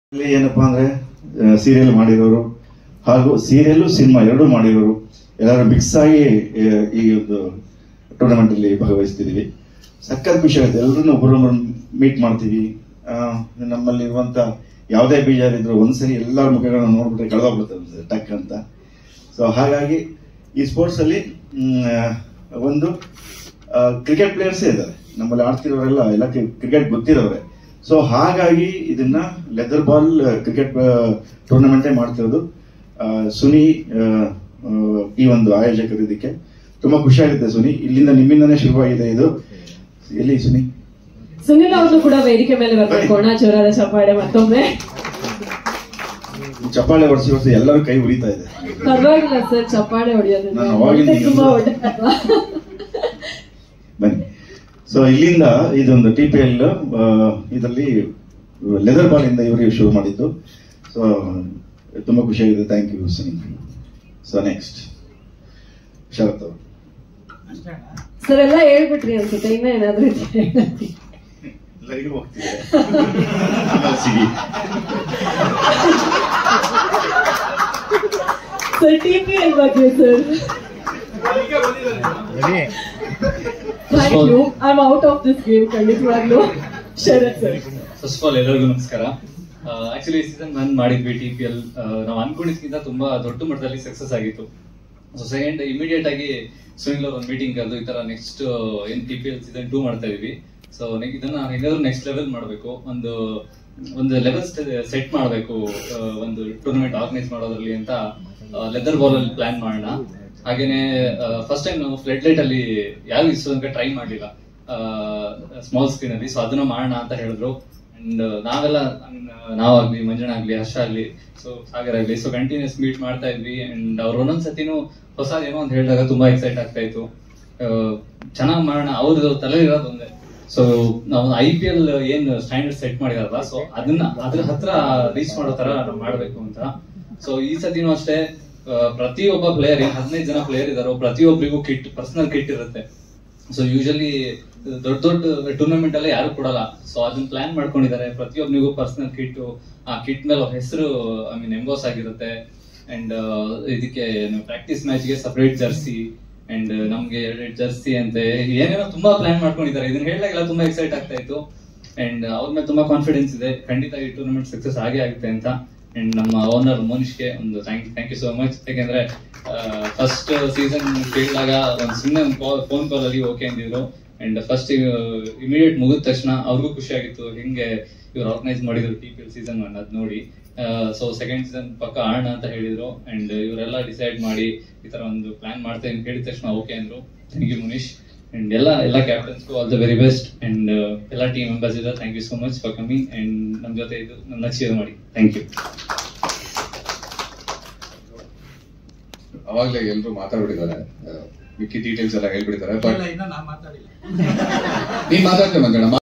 ಇಲ್ಲಿ ಏನಪ್ಪಾ ಅಂದ್ರೆ ಸೀರಿಯಲ್ ಮಾಡಿರೋರು ಹಾಗೂ ಸೀರಿಯಲ್ ಸಿನಿಮಾ ಎರಡೂ ಮಾಡಿರೋರು ಎಲ್ಲರೂ ಮಿಕ್ಸ್ ಆಗಿ ಆ, ಈ ಒಂದು ಟೂರ್ನಮೆಂಟ್ ಅಲ್ಲಿ ಭಾಗವಹಿಸ್ತಿದೀವಿ ಸಖತ್ ಖುಷಿ ಆಗುತ್ತೆ ಎಲ್ಲರನ್ನು ಒಬ್ಬರೊಬ್ಬರು ಮೀಟ್ ಮಾಡ್ತೀವಿ ಆ, ನಮ್ಮಲ್ಲಿ ಇರುವಂತ ಯಾವುದೇ ಬೇಜಾರಿದ್ರು ಒಂದ್ಸರಿ ಎಲ್ಲರ ಮುಖಗಳನ್ನ ನೋಡ್ಬಿಟ್ರೆ ಕಳೆದೋಗ್ಬಿಡುತ್ತೆ ಟಕ್ ಅಂತ ಸೊ ಹಾಗಾಗಿ ಈ ಸ್ಪೋರ್ಟ್ಸ್ ಅಲ್ಲಿ ಮ್, ಆ, ಒಂದು ಕ್ರಿಕೆಟ್ ಪ್ಲೇಯರ್ಸೇ ಇದ್ದಾರೆ ನಮ್ಮಲ್ಲಿ ಆಡ್ತಿರೋರೆಲ್ಲ ಎಲ್ಲ ಕ್ರಿಕೆಟ್ ಗೊತ್ತಿರೋರೆ ಸೊ ಹಾಗಾಗಿ ಇದನ್ನ ಲೆದರ್ ಬಾಲ್ ಕ್ರಿಕೆಟ್ ಟೂರ್ನಮೆಂಟೇ ಮಾಡ್ತಿರೋದು ಆ, ಸುನಿ ಆ, ಆ, ಈ ಒಂದು ಆಯೋಜಕರು ಇದಕ್ಕೆ ತುಂಬಾ ಖುಷಿ ಆಗುತ್ತೆ ಸುನಿ ಇಲ್ಲಿಂದ ನಿಮ್ಮಿಂದನೇ ಶುರುವಾಗಿದೆ ಇದು ಎಲ್ಲಿ ಸುನಿ ಸುನಿಲ್ ಅವ್ರನ್ನು ಕೂಡ ವೇದಿಕೆ ಮೇಲೆ ಬರ್ಬೇಕು ಅಣ್ಣ ಜೋರಾದ ಚಪ್ಪಾಳೆ ಮತ್ತೊಮ್ಮೆ ಚಪ್ಪಾಳೆ ಹೊಡಿಸಿ ಹೊಡಿಸಿ ಎಲ್ಲರೂ ಕೈ ಉರಿತಾ ಇದೆ ಪರವಾಗಿಲ್ಲ ಸರ್ ಚಪ್ಪಾಳೆ ಹೊಡಿಯೋದು ನಾನು ಅವಾಗಿಂದ ತುಂಬಾ ಹಿಂದೆ- ಒಳ್ಳೆಯದಲ್ವಾ? ಬನ್ನಿ ಸೊ ಇಲ್ಲಿಂದ ಇದೊಂದು ಟಿ ಪಿ ಎಲ್ ಇದರಲ್ಲಿ ಲೆದರ್ ಬಾಲ್ ಇಂದ ಇವರಿಗೆ ಶುರು ಮಾಡಿದ್ದು ಸೊ ತುಂಬಾ ಖುಷಿಯಾಗಿದೆ thank you Suni so next Sharath ಅವರು ಸರ್ ಎಲ್ಲ ಹೇಳ್ಬಿಟ್ರಿ ಅನ್ಸುತ್ತೆ ಇನ್ನ ಏನಾದ್ರೂ ಇದ್ರೆ ಹೇಳಿ. ಎಲ್ಲರಿಗೂ ಹೋಗ್ತಿದೆ ಆಮೇಲೆ ಸಿಗಿ ಸರ್ ಟಿ ಪಿ ಎಲ್ ಬಗ್ಗೆ sir thank you I am out of this game ಖಂಡಿತವಾಗ್ಲೂ Sharath sir first of all ಎಲ್ಲರಿಗೂ ನಮಸ್ಕಾರ ಆಕ್ಚುಲಿ ಸೀಸನ್ ಒನ್ ಮಾಡಿದ್ವಿ ಟಿ ಪಿ ಎಲ್ ನಾವು ಅನ್ಕೊಂಡಿದ್ಕಿಂತ ತುಂಬಾ ದೊಡ್ಡ ಮಟ್ಟದಲ್ಲಿ ಸಕ್ಸಸ್ ಆಗಿತ್ತು ಸೊ ಸೆಕೆಂಡ್ ಇಮಿಡಿಯೇಟ್ ಆಗಿ ಸುನಿಲ್ ಅವ್ರ ಒಂದು ಮೀಟಿಂಗ್ ಕರೆದು ಈ ತರ ನೆಕ್ಸ್ಟ್ ಏನ್ T P L season two ಮಾಡ್ತಾ ಇದೀವಿ ಸೊ ಇದನ್ನ ಹೆಂಗಾದ್ರೂ ನೆಕ್ಸ್ಟ್ ಲೆವೆಲ್ ಮಾಡಬೇಕು ಒಂದು ಒಂದು ಲೆವೆಲ್ ಸೆಟ್ ಮಾಡಬೇಕು ಒಂದು ಟೂರ್ನಮೆಂಟ್ ಆರ್ಗನೈಸ್ ಮಾಡೋದ್ರಲ್ಲಿ ಅಂತ ಲೆದರ್ ಬಾಲ್ ಅಲ್ಲಿ ಪ್ಲಾನ್ ಮಾಡೋಣ ಹಾಗೇನೆ ಫಸ್ಟ್ ಟೈಮ್ ನಾವು ಫ್ಲಡ್ ಲೈಟ್ ಅಲ್ಲಿ ಯಾವ ಇಷ್ಟು ತನಕ ಟ್ರೈ ಮಾಡಲಿಲ್ಲ ಸ್ಮಾಲ್ ಸ್ಕ್ರೀನ್ ಅಲ್ಲಿ ಸೊ ಅದನ್ನ ಮಾಡೋಣ ಅಂತ ಹೇಳಿದ್ರು ಅಂಡ್ ನಾವೆಲ್ಲ ಅನ್- ನಾವಾಗ್ಲಿ ಮಂಜಣ್ಣ ಆಗ್ಲಿ ಹರ್ಷ ಆಗ್ಲಿ ಸೊ ಸಾಗರ್ ಆಗ್ಲಿ ಸೊ ಕಂಟಿನ್ಯೂಸ್ ಮೀಟ್ ಮಾಡ್ತಾ ಇದ್ವಿ ಅಂಡ್ ಅವ್ರು ಒಂದೊಂದ್ ಸತಿನೂ ಹೊಸದ್ ಏನೋ ಅಂತ ಹೇಳಿದಾಗ ತುಂಬಾ ಎಕ್ಸೈಟ್ ಆಗ್ತಾ ಇತ್ತು ಚೆನ್ನಾಗಿ ಮಾಡೋಣ ಅವ್ರದ್ದು ತಲೆ ಇರೋದು ಒಂದೇ ಸೊ ನಾವು ಐ ಪಿ ಎಲ್ ಏನ್ ಸ್ಟ್ಯಾಂಡರ್ಡ್ ಸೆಟ್ ಮಾಡಿದಾರಲ್ಲ ಸೊ ಅದನ್ನ ಅದ್ರ ಹತ್ರ ರೀಚ್ ಮಾಡೋ ತರ ನಾವ್ ಮಾಡ್ಬೇಕು ಅಂತ ಸೊ ಈ ಸತಿನೂ ಅಷ್ಟೇ ಆ, ಪ್ರತಿಯೊಬ್ಬ ಪ್ಲೇಯರ್ ಏನ್ ಹದಿನೈದು ಜನ ಪ್ಲೇಯರ್ ಇದಾರೋ ಪ್ರತಿಯೊಬ್ಬರಿಗೂ ಕಿಟ್ ಪರ್ಸನಲ್ ಕಿಟ್ ಇರುತ್ತೆ ಸೊ ಯೂಶಲಿ ದೊಡ್ಡ ದೊಡ್ಡ ಟೂರ್ನಮೆಂಟ್ ಎಲ್ಲ ಯಾರು ಕೊಡಲ್ಲ ಸೊ ಅದನ್ನ ಪ್ಲಾನ್ ಮಾಡ್ಕೊಂಡಿದ್ದಾರೆ ಪ್ರತಿಯೊಬ್ಬನಿಗೂ ಪರ್ಸನಲ್ ಕಿಟ್ ಆ ಕಿಟ್ ಮೇಲೆ ಹೆಸರು ಐ ಮೀನ್ ಎಂಬೋಸ್ ಆಗಿರುತ್ತೆ ಅಂಡ್ ಇದಕ್ಕೆ ಪ್ರಾಕ್ಟೀಸ್ ಮ್ಯಾಚ್ ಗೆ ಸಪರೇಟ್ ಜರ್ಸಿ ಅಂಡ್ ನಮ್ಗೆ ಎರಡೆರಡು ಜರ್ಸಿ ಅಂತೆ ಏನೇನೋ ತುಂಬಾ ಪ್ಲಾನ್ ಮಾಡ್ಕೊಂಡಿದ್ದಾರೆ ಇದನ್ನ ಹೇಳಿದಾಗೆಲ್ಲ ತುಂಬಾ ಎಕ್ಸೈಟ್ ಆಗ್ತಾ ಇತ್ತು ಅಂಡ್ ಅವ್ರ ಮೇಲೆ ತುಂಬಾ ಕಾನ್ಫಿಡೆನ್ಸ್ ಇದೆ ಖಂಡಿತ ಈ ಟೂರ್ನಮೆಂಟ್ ಸಕ್ಸಸ್ ಆಗೇ ಆಗುತ್ತೆ ಅಂತ ಅಂಡ್ ನಮ್ಮ ಓನರ್ ಮೋನಿಶ್ಗೆ ಒಂದು thank thank you so much ಯಾಕೆಂದ್ರೆ ಫಸ್ಟ್ ಸೀಸನ್ ಕೇಳಿದಾಗ ಒಂದು ಸುಮ್ಮನೆ ಒಂದು ಫೋನ್ ಕಾಲ್ ಅಲ್ಲಿ ಓಕೆ ಅಂದಿದ್ರು ಅಂಡ್ ಫಸ್ಟ್ ಇಮಿಡಿಯೇಟ್ ಮುಗಿದ ತಕ್ಷಣ ಅವ್ರಿಗೂ ಖುಷಿ ಆಗಿತ್ತು ಹೆಂಗೆ ಇವ್ರು ಆರ್ಗನೈಸ್ ಮಾಡಿದ್ರು T P L season one ಅದ್ ನೋಡಿ ಸೊ ಸೆಕೆಂಡ್ ಸೀಸನ್ ಪಕ್ಕ ಆಡೋಣ ಅಂತ ಹೇಳಿದ್ರು ಅಂಡ್ ಇವರೆಲ್ಲ ಡಿಸೈಡ್ ಮಾಡಿ ಈ ತರ ಒಂದು ಪ್ಲಾನ್ ಮಾಡ್ತೇವೆ ಅಂತ ಹೇಳಿದ ತಕ್ಷಣ ಓಕೆ ಅಂದ್ರು ಥ್ಯಾಂಕ್ ಯು ಮುನೀಶ್ ಅಂಡ್ ಎಲ್ಲ ಎಲ್ಲ ಕ್ಯಾಪ್ಟನ್ಸ್ಗೂ all the very best and ಎಲ್ಲ ಟೀಮ್ ಮೆಂಬರ್ಸ್ ಇದ್ದಾರೆ thank you so much for coming and ನಮ್ಮ ಜೊತೆ ಇದು ನನ್ನ ಚೇರ್ ಮಾಡಿ ಥ್ಯಾಂಕ್ ಯು ಅವಾಗ್ಲೇ ಎಲ್ರು ಮಾತಾಡ್ಬಿಟ್ಟಿದ್ದಾರೆ ಮಿಕ್ಕಿ ಡೀಟೇಲ್ಸ್ ಎಲ್ಲ ಹೇಳ್ಬಿಟ್ಟಿದ್ದಾರೆ ಬಟ್ ಇಲ್ಲ ಇನ್ನ ನಾ ಮಾತಾಡಿಲ್ಲ ನೀನ್ ಮಾತಾಡ್ತೇವೆ ಮಂಜಣ್ಣ